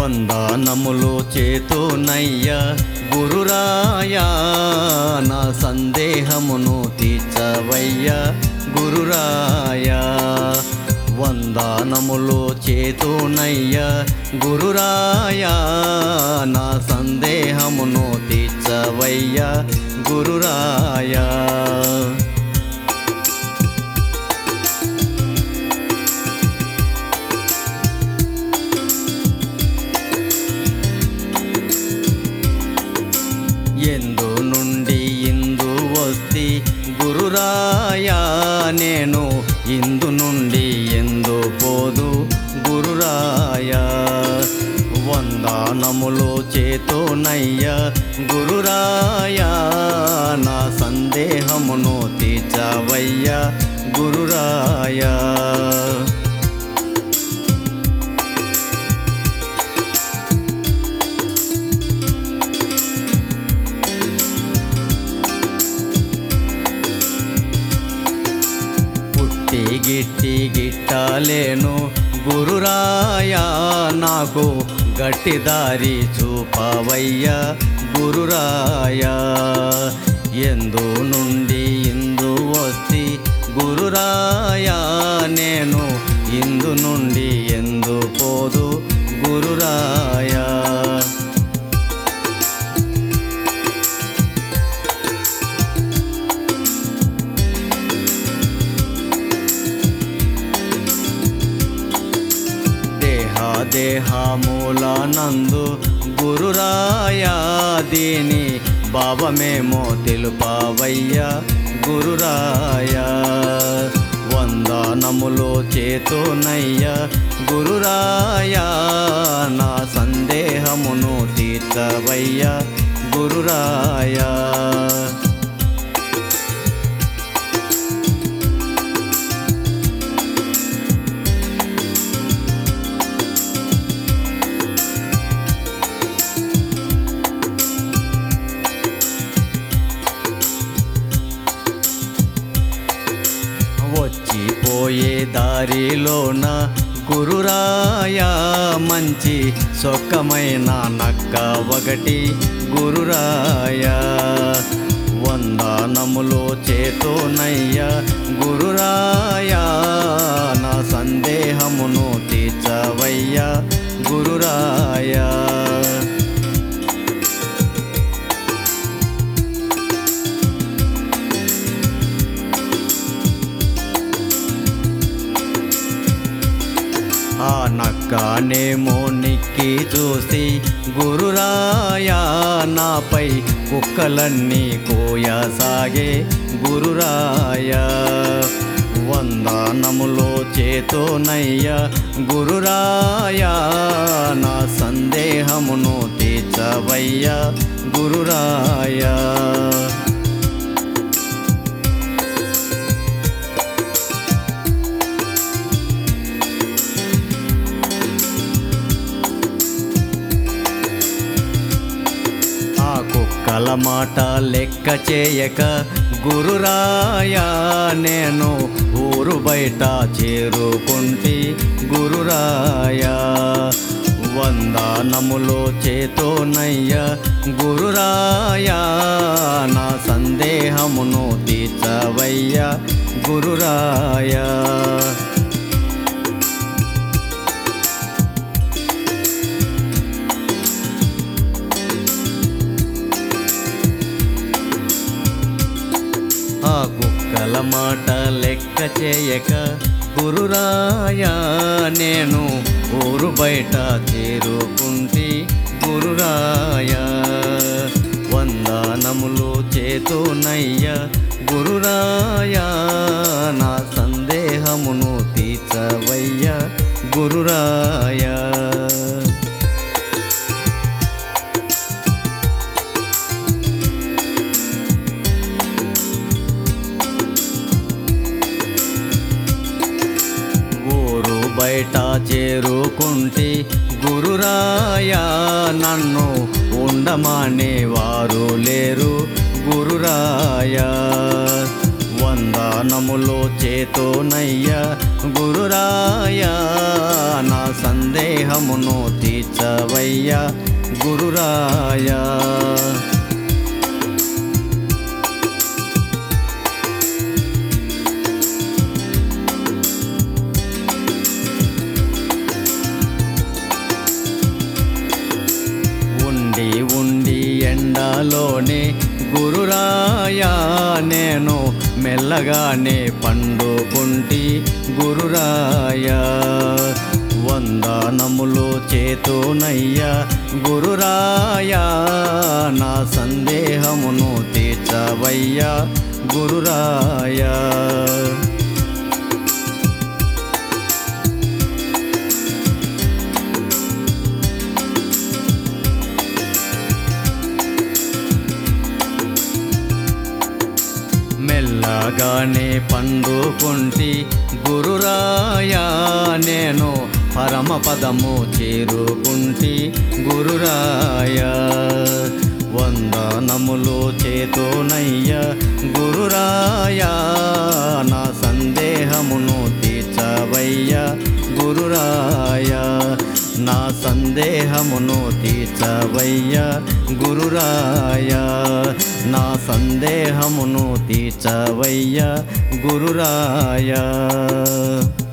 వందనములు చేతునయ్య గురురాయా నా సందేహమును తీర్చవయ్యా గురురాయా వందనములు చేతునయ్య గురురాయా నా సందేహమును తీర్చవయ్యా గురురాయా ఎందు నుండి ఇందు వస్తి గురురాయా నేను ఇందు నుండి ఎందు పోదు గురురాయా వందనములు చేతోనయ్య గురురాయా నా సందేహమును తీర్చవయ్యా గురురాయా పుట్టి గిట్టి గిట్టలేను గురురాయా నాకు గట్టి దారి చూపవయ్యా గురురాయా ఎందు నుండి ఇందు వస్తి గురురాయా నేను ఇందు నుండి ఎందు పోదు గురురాయా దేహ దేహములనందు గురురాయా దీని భావమేమో తెలుపవయ్యా గురురాయా వందనములు చేతునయ్యా గురురాయా నా సందేహమును తీర్చవయ్యా గురురాయా వచ్చిపోయే దారిలోన గురురాయా మంచి సొక్కమైన నక్క ఒకటి గురురాయా వందనములు చేతోనయ్య గురురాయా నా సందేహమును తీర్చవయ్యా గురురాయా ఆ నక్కనేమో నిక్కి చూసి గురురాయా నాపై కుక్కలన్నీ కోయసాగే గురురాయా వందనములో చేతోనయ్య గురురాయా నా సందేహమును తీర్చవయ్యా గురురాయా ఆ కుక్కల మాట లెక్క చేయక గురురాయా నేను ఊరు బయట చేరుకుంటి గురురాయా వందనములో చేతోనయ్య గురురాయా నా సందేహమును తీర్చవయ్యా గురురాయా ఆ కుక్కల మాట లెక్క చేయక గురురాయా నేను ఊరు బయట చేరుకుంటి గురురాయా వందనములు చేతోనయ్య గురురాయా నా సందేహమును తీర్చవయ్యా గురురాయా ఊరు బయట చేరుకుంటి గురురాయా నన్ను ఉండమానే వారు లేరు గురురాయా వందనములో చేతోనయ్య గురు గురురాయ నా సందేహమును తీర్చవయ్యా గురురాయా ఉండి ఉండి ఎండలోనే గురురాయా నేను మెల్లగానే పండుకుంటి గురురాయా వందనములు చేతునయ్యా గురురాయా నా సందేహమును తీర్చవయ్యా గురురాయా మెల్లగానే పండుకుంటి గురురాయా నేను పరమ పదము చేరుకుంటి గురురాయా వందనములు చేతోనయ్యా గురురాయా నా సందేహమును తీర్చవయ్యా గురురాయా నా సందేహమును తీర్చవయ్యా గురురాయా నా సందేహమును తీర్చవయ్యా గురురాయా